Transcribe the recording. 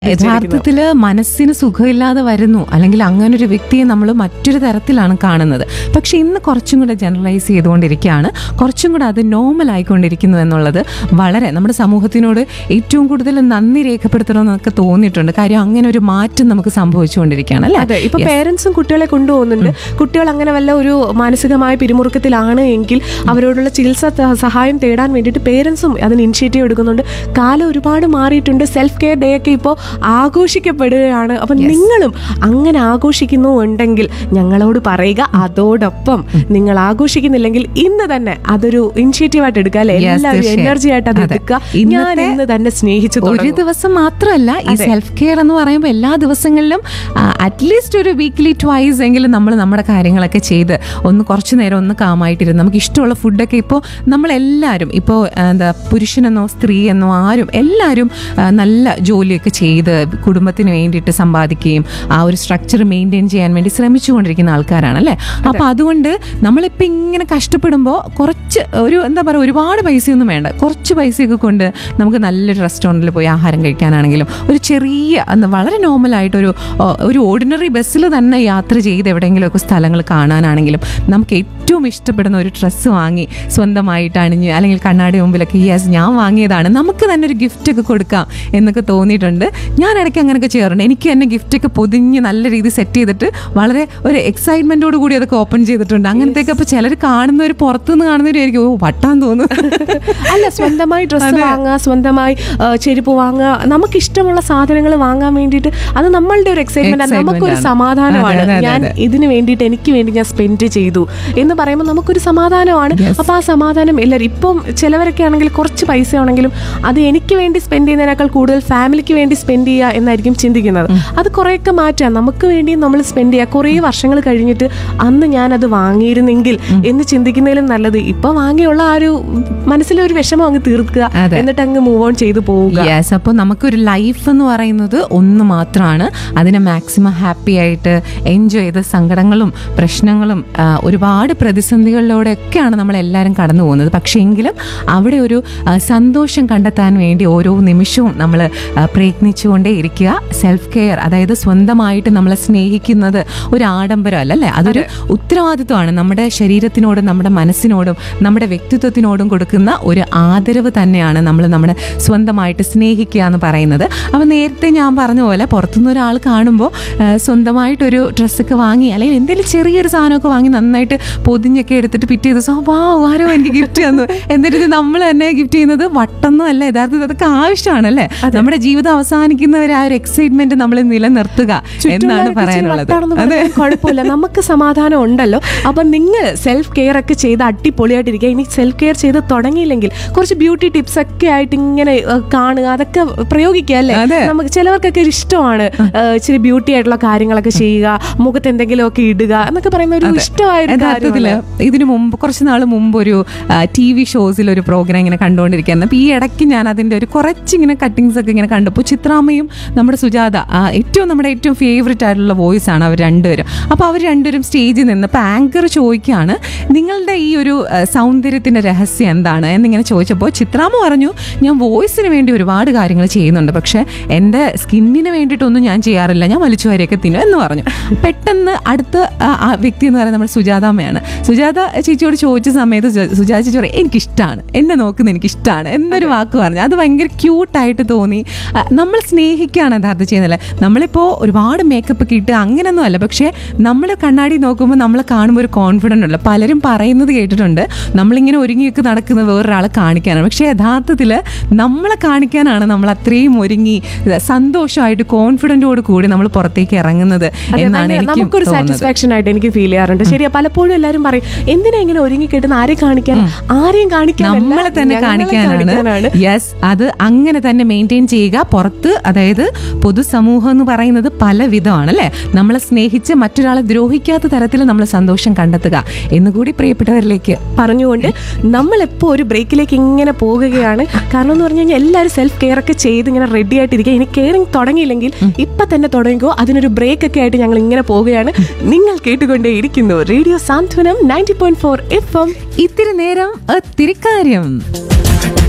യഥാർത്ഥത്തില് മനസ്സിന് സുഖമില്ലാതെ വരുന്നു അല്ലെങ്കിൽ അങ്ങനെ ഒരു വ്യക്തിയെ നമ്മൾ മറ്റൊരു തരത്തിലാണ് കാണുന്നത് പക്ഷെ ഇന്ന് കുറച്ചും കൂടെ ജനറലൈസ് ചെയ്തുകൊണ്ടിരിക്കുകയാണ് കുറച്ചും കൂടെ അത് നോർമൽ ആയിക്കൊണ്ടിരിക്കുന്നു എന്നുള്ളത് വളരെ നമ്മുടെ സമൂഹത്തിനോട് ഏറ്റവും കൂടുതൽ നന്ദി രേഖപ്പെടുത്തണമെന്നൊക്കെ തോന്നിയിട്ടുണ്ട് കാര്യം അങ്ങനെ ഒരു മാറ്റം നമുക്ക് സംഭവിച്ചുകൊണ്ടിരിക്കുകയാണ് അല്ലേ അതെ ഇപ്പൊ പേരൻസും കുട്ടികളെ കൊണ്ടുപോകുന്നുണ്ട് കുട്ടികൾ അങ്ങനെ വല്ല ഒരു മാനസികമായ പിരിമുറുക്കത്തിലാണ് എങ്കിൽ അവരോടുള്ള ചികിത്സ ത- സഹായം തേടാൻ വേണ്ടിയിട്ട് പേരൻസും അതിന് ഇനിഷ്യേറ്റീവ് എടുക്കുന്നുണ്ട് കാലം ഒരുപാട് മാറിയിട്ടുണ്ട് സെൽഫ് കെയർ ഡേ ഒക്കെ ഇപ്പോൾ ആഘോഷിക്കപ്പെടുകയാണ് അപ്പം നിങ്ങളും അങ്ങനെ ആഘോഷിക്കുന്നു ഉണ്ടെങ്കിൽ ഞങ്ങളോട് പറയുക അതോടൊപ്പം നിങ്ങൾ ആഘോഷിക്കുന്നില്ലെങ്കിൽ ഇന്ന് തന്നെ അതൊരു ഇനിഷ്യേറ്റീവ് ആയിട്ട് എടുക്കുക അല്ലെ Yes, എല്ലാവരും തീർച്ചയായും. എനർജി ആയിട്ട് അത് അതെ. എടുക്കുക ഞാൻ ഇന്നത്തെ ഇന്ന് തന്നെ സ്നേഹിച്ചു ഒരു തുടങ്ങും. ദിവസം മാത്രമല്ല ഈ സെൽഫ് കെയർ എന്ന് പറയുമ്പോൾ എല്ലാ ദിവസങ്ങളിലും അറ്റ്ലീസ്റ്റ് ഒരു വീക്ക്ലി ട്വൈസ് എങ്കിലും നമ്മൾ നമ്മുടെ കാര്യങ്ങളൊക്കെ ചെയ്ത് ഒന്ന് കുറച്ചു നേരം ഒന്ന് കാമായിട്ടിരുന്ന് നമുക്ക് ഇഷ്ടമുള്ള ഫുഡൊക്കെ ഇപ്പോൾ നമ്മളെല്ലാവരും ഇപ്പോൾ എന്താ പുരുഷനെന്നോ സ്ത്രീ എന്നോ ആരും എല്ലാവരും ആ, നല്ല ജോലിയൊക്കെ ചെയ്ത് കുടുംബത്തിന് വേണ്ടിയിട്ട് സമ്പാദിക്കുകയും ആ ഒരു സ്ട്രക്ചർ മെയിൻറ്റെയിൻ ചെയ്യാൻ വേണ്ടി ശ്രമിച്ചുകൊണ്ടിരിക്കുന്ന ആൾക്കാരാണ് അല്ലേ അപ്പോൾ അതുകൊണ്ട് നമ്മളിപ്പോൾ ഇങ്ങനെ കഷ്ടപ്പെടുമ്പോൾ കുറച്ച് ഒരു എന്താ പറയുക ഒരുപാട് പൈസയൊന്നും വേണ്ട കുറച്ച് പൈസയൊക്കെ കൊണ്ട് നമുക്ക് നല്ലൊരു റെസ്റ്റോറൻറ്റിൽ പോയി ആഹാരം കഴിക്കാനാണെങ്കിലും ഒരു ചെറിയ എന്താ വളരെ നോർമലായിട്ടൊരു ഓ, ഒരു ഓർഡിനറി ബസ്സിൽ തന്നെ യാത്ര ചെയ്ത് എവിടെയെങ്കിലുമൊക്കെ സ്ഥലങ്ങൾ കാണാനാണെങ്കിലും നമുക്ക് ഏറ്റവും ഇഷ്ടപ്പെടുന്ന ഒരു ഡ്രസ്സ് വാങ്ങി സ്വന്തമായിട്ട് അണിഞ്ഞ് അല്ലെങ്കിൽ കണ്ണാടി മുമ്പിലൊക്കെ യെസ് ഞാൻ വാങ്ങിയതാണ് നമുക്ക് തന്നെ ഒരു ഗിഫ്റ്റ് ഒക്കെ കൊടുക്കാം എന്നൊക്കെ തോന്നിയിട്ടുണ്ട് ഞാൻ ഇടയ്ക്ക് അങ്ങനെയൊക്കെ ചെയ്യാറുണ്ട് എനിക്ക് തന്നെ ഗിഫ്റ്റ് ഒക്കെ പൊതിഞ്ഞ് നല്ല രീതിയിൽ സെറ്റ് ചെയ്തിട്ട് വളരെ ഒരു എക്സൈറ്റ്മെന്റോട് കൂടി അതൊക്കെ ഓപ്പൺ ചെയ്തിട്ടുണ്ട് അങ്ങനത്തെയൊക്കെ അപ്പോൾ ചിലർ കാണുന്നവർ പുറത്തുനിന്ന് കാണുന്നവരായിരിക്കും ഓ വട്ടാൻ തോന്നുന്നു അല്ല സ്വന്തമായി ഡ്രസ്സ് വാങ്ങുക സ്വന്തമായി ആ, ചെരുപ്പ് വാങ്ങുക നമുക്ക് ഇഷ്ടമുള്ള സാധനങ്ങൾ വാങ്ങാൻ വേണ്ടിയിട്ട് അത് നമ്മളുടെ ഒരു എക്സൈറ്റ്മെന്റ് Excitement നമുക്കൊരു ആണ്. സമാധാനമാണ് അതെ, അതെ, ഞാൻ അതെ. ഇതിന് വേണ്ടിയിട്ട് എനിക്ക് വേണ്ടി ഞാൻ സ്പെൻഡ് ചെയ്തു എന്ന് പറയുമ്പോൾ നമുക്കൊരു സമാധാനമാണ് Yes. അപ്പൊ ആ സമാധാനം എല്ലാവരും ഇപ്പം ചിലവരൊക്കെ ആണെങ്കിൽ കുറച്ച് പൈസ ആണെങ്കിലും അത് എനിക്ക് വേണ്ടി സ്പെൻഡ് ചെയ്യുന്നതിനേക്കാൾ കൂടുതൽ ഫാമിലിക്ക് വേണ്ടി സ്പെൻഡ് ചെയ്യുക എന്നായിരിക്കും ചിന്തിക്കുന്നത് അത് കുറേയൊക്കെ മാറ്റാം നമുക്ക് വേണ്ടി നമ്മൾ സ്പെൻഡ് ചെയ്യുക കുറേ വർഷങ്ങൾ കഴിഞ്ഞിട്ട് അന്ന് ഞാൻ അത് വാങ്ങിയിരുന്നെങ്കിൽ എന്ന് ചിന്തിക്കുന്നതിലും നല്ലത് ഇപ്പൊ വാങ്ങിയുള്ള ആ ഒരു മനസ്സിലെ ഒരു വിഷമം അങ്ങ് തീർക്കുക അതെ. എന്നിട്ട് അങ്ങ് മൂവ് ഓൺ ചെയ്തു പോവുക യെസ് അപ്പോൾ നമുക്കൊരു ലൈഫ് എന്ന് പറയുന്നത് ഒന്ന് മാത്രമാണ് അതിനെ മാക്സിമം ഹാപ്പി ആയിട്ട് എൻജോയ് ചെയ്ത് സങ്കടങ്ങളും പ്രശ്നങ്ങളും ആ, ഒരുപാട് പ്രതിസന്ധികളിലൂടെയൊക്കെയാണ് നമ്മൾ എല്ലാവരും കടന്നു പോകുന്നത് പക്ഷേ എങ്കിലും അവിടെ ഒരു ആ, സന്തോഷം കണ്ടെത്താൻ വേണ്ടി ഓരോ നിമിഷവും നമ്മൾ പ്രയത്നിച്ചുകൊണ്ടേ ഇരിക്കുക സെൽഫ് കെയർ അതായത് സ്വന്തമായിട്ട് നമ്മളെ സ്നേഹിക്കുന്നത് ഒരു ആഡംബരമല്ല അല്ലേ അതൊരു ഉത്തരവാദിത്വമാണ് നമ്മുടെ ശരീരത്തിനോടും നമ്മുടെ മനസ്സിനോടും നമ്മുടെ വ്യക്തിത്വത്തിനോടും കൊടുക്കുന്ന ഒരു ആദരവ് തന്നെയാണ് നമ്മൾ നമ്മുടെ സ്വന്തമായിട്ട് സ്നേഹിക്കുക എന്ന് പറയുന്നത് അപ്പോൾ നേരത്തെ ഞാൻ പറഞ്ഞ പോലെ പുറത്തുനിന്ന് ഒരാൾ കാണുമ്പോൾ ആ, സ്വന്തമായിട്ടൊരു ഡ്രസ്സൊക്കെ വാങ്ങി അല്ലെങ്കിൽ എന്തെങ്കിലും ചെറിയൊരു സാധനമൊക്കെ വാങ്ങി നന്നായിട്ട് പൊതിഞ്ഞൊക്കെ എടുത്തിട്ട് പിറ്റേ ദിവസം വാ ആരോ എനിക്ക് ഗിഫ്റ്റ് തന്നു എന്നിട്ട് ഇത് നമ്മൾ തന്നെ ഗിഫ്റ്റ് ചെയ്യുന്നത് വട്ടൊന്നും അല്ല യഥാർത്ഥത്തിൽ അതൊക്കെ ആവശ്യമാണ് അല്ലേ നമ്മുടെ ജീവിതം അവസാനിക്കുന്നവരെ ആ ഒരു എക്സൈറ്റ്മെന്റ് നമ്മൾ നിലനിർത്തുക എന്നാണ് ചുറ്റുമുള്ളവർക്ക് ഇച്ചിരി പറയാനുള്ളത് വട്ടാണെന്ന് അതെ പറഞ്ഞാൽ കുഴപ്പമില്ല നമുക്ക് സമാധാനം ഉണ്ടല്ലോ അപ്പൊ നിങ്ങൾ സെൽഫ് കെയർ ഒക്കെ ചെയ്ത് അടിപൊളിയായിട്ടിരിക്കുക ഇനി സെൽഫ് കെയർ ചെയ്ത് തുടങ്ങിയില്ലെങ്കിൽ കുറച്ച് ബ്യൂട്ടി ടിപ്സ് ഒക്കെ ആയിട്ട് ഇങ്ങനെ ഏഹ്, കാണുക അതൊക്കെ പ്രയോഗിക്കുക അല്ലേ അതെ. നമുക്ക് ചിലവർക്കൊക്കെ ഒരു ഇഷ്ടമാണ് ഏഹ്, ഇച്ചിരി ബ്യൂട്ടി ആയിട്ടുള്ള കാര്യങ്ങളൊക്കെ ചെയ്യുക മുഖത്ത് എന്തെങ്കിലുമൊക്കെ ഇടുക എന്നൊക്കെ പറയുന്ന ഒരു ഇഷ്ടമായ ഒരു യഥാർത്ഥത്തില് കാര്യമാണ്. ഇതിനു മുമ്പ് കുറച്ച് നാൾ മുമ്പ് ഒരു ടി വി ഷോസിൽ ഒരു പ്രോഗ്രാം ഇങ്ങനെ കണ്ടുകൊണ്ടിരിക്കുകയായിരുന്നു അപ്പോൾ ഈ ഇടയ്ക്ക് ഞാൻ അതിൻ്റെ ഒരു കുറച്ചിങ്ങനെ കട്ടിങ്സ് ഒക്കെ ഇങ്ങനെ കണ്ടപ്പോൾ ചിത്രാമ്മയും നമ്മുടെ സുജാത ആ, ഏറ്റവും നമ്മുടെ ഏറ്റവും ഫേവററ്റ് ആയിട്ടുള്ള വോയിസ് ആണ് അവർ രണ്ടുപേരും അപ്പോൾ അവർ രണ്ടുപേരും സ്റ്റേജിൽ നിന്ന് ഇപ്പോൾ ആങ്കർ ചോദിക്കുകയാണ് നിങ്ങളുടെ ഈ ഒരു ആ, സൗന്ദര്യത്തിൻ്റെ രഹസ്യം എന്താണ് എന്നിങ്ങനെ ചോദിച്ചപ്പോൾ ചിത്രാമ്മ പറഞ്ഞു ഞാൻ വോയിസിന് വേണ്ടി ഒരുപാട് കാര്യങ്ങൾ ചെയ്യുന്നുണ്ട് പക്ഷേ എൻ്റെ സ്കിന്നിന് വേണ്ടിയിട്ടൊന്നും ഞാൻ ചെയ്യാറില്ല ഞാൻ വലിച്ചു വാരിയൊക്കെ തിന്നും എന്ന് പറഞ്ഞു പെട്ടെന്ന് അടുത്ത ആ, ആ വ്യക്തി എന്ന് പറയുന്നത് നമ്മുടെ സുജാതാമ്മയാണ് സുജാത ചേച്ചിയോട് ചോദിച്ച സമയത്ത് സു- സുജാത ചേച്ചി പറയും എനിക്കിഷ്ടമാണ് എന്നെ നോക്കുന്നത് എനിക്കിഷ്ടമാണ് എന്നൊരു വാക്ക് പറഞ്ഞു അത് ഭയങ്കര ക്യൂട്ടായിട്ട് തോന്നി ആ, നമ്മൾ സ്നേഹിക്കുകയാണ് യഥാർത്ഥം ചെയ്യുന്നില്ല നമ്മളിപ്പോൾ ഒരുപാട് മേക്കപ്പ് ഒക്കെ ഇട്ട് അങ്ങനെയൊന്നും അല്ല പക്ഷേ നമ്മൾ കണ്ണാടി നോക്കുമ്പോൾ നമ്മളെ കാണുമ്പോൾ ഒരു കോൺഫിഡൻ്റ് ഉള്ള പലരും പറയുന്നത് കേട്ടിട്ടുണ്ട് നമ്മളിങ്ങനെ ഒരുങ്ങിയൊക്കെ നടക്കുന്നത് വേറൊരാളെ കാണിക്കാനാണ് പക്ഷേ യഥാർത്ഥത്തിൽ നമ്മളെ കാണിക്കാനാണ് നമ്മൾ അത്രയും ഒരുങ്ങി സന്തോഷമായിട്ട് കോൺഫിഡൻറ്റോട് കൂടി നമ്മൾ പുറത്തേക്ക് ഇറങ്ങുന്നത് അതെ, എന്നാണ് ഭയങ്കര- എനിക്ക് നമുക്കൊരു തോന്നുന്നത് സാറ്റിസ്ഫാക്ഷൻ ആയിട്ട് എനിക്ക് ഫീൽ ചെയ്യാറുണ്ട് ശരിയാ പലപ്പോഴും എല്ലാവരും പറയും എന്തിനാ ഇങ്ങനെ ഒരുങ്ങി കെട്ടുന്ന ആരെ കാണിക്കാൻ ആരെയും കാണിക്കാൻ നമ്മളെ തന്നെ കാണിക്കാനാണ് യെസ് അത് അങ്ങനെ തന്നെ മെയിൻറ്റെയിൻ ചെയ്യുക പുറത്ത് അതായത് പൊതുസമൂഹം എന്ന് പറയുന്നത് പല വിധമാണ് അല്ലേ നമ്മളെ സ്നേഹിച്ച് മറ്റൊരാളെ ദ്രോഹിക്കാത്ത തരത്തിൽ നമ്മൾ സന്തോഷം കണ്ടെത്തുക എന്നുകൂടി പ്രിയപ്പെട്ടവരിലേക്ക് പറഞ്ഞുകൊണ്ട് നമ്മൾ എപ്പോൾ ഒരു ബ്രേക്കിലേക്ക് ഇങ്ങനെ പോകുകയാണ് കാരണം എന്ന് പറഞ്ഞു കഴിഞ്ഞാൽ എല്ലാവരും സെൽഫ് കെയർ ഒക്കെ ചെയ്ത് ഇങ്ങനെ റെഡി ആയിട്ടിരിക്കുക ഇനി കെയറിങ് തുടങ്ങിയില്ലെങ്കിൽ ഇപ്പൊ തന്നെ തുടങ്ങിക്കോ അതിനൊരു ബ്രേക്ക് ഒക്കെ ആയിട്ട് ഞങ്ങൾ ഇങ്ങനെ പോവുകയാണ് നിങ്ങൾ കേട്ടുകൊണ്ടേ ഇരിക്കുന്നു radio Santhwanam ninety point four F M ഇത്തിരി നേരം ഒത്തിരി കാര്യം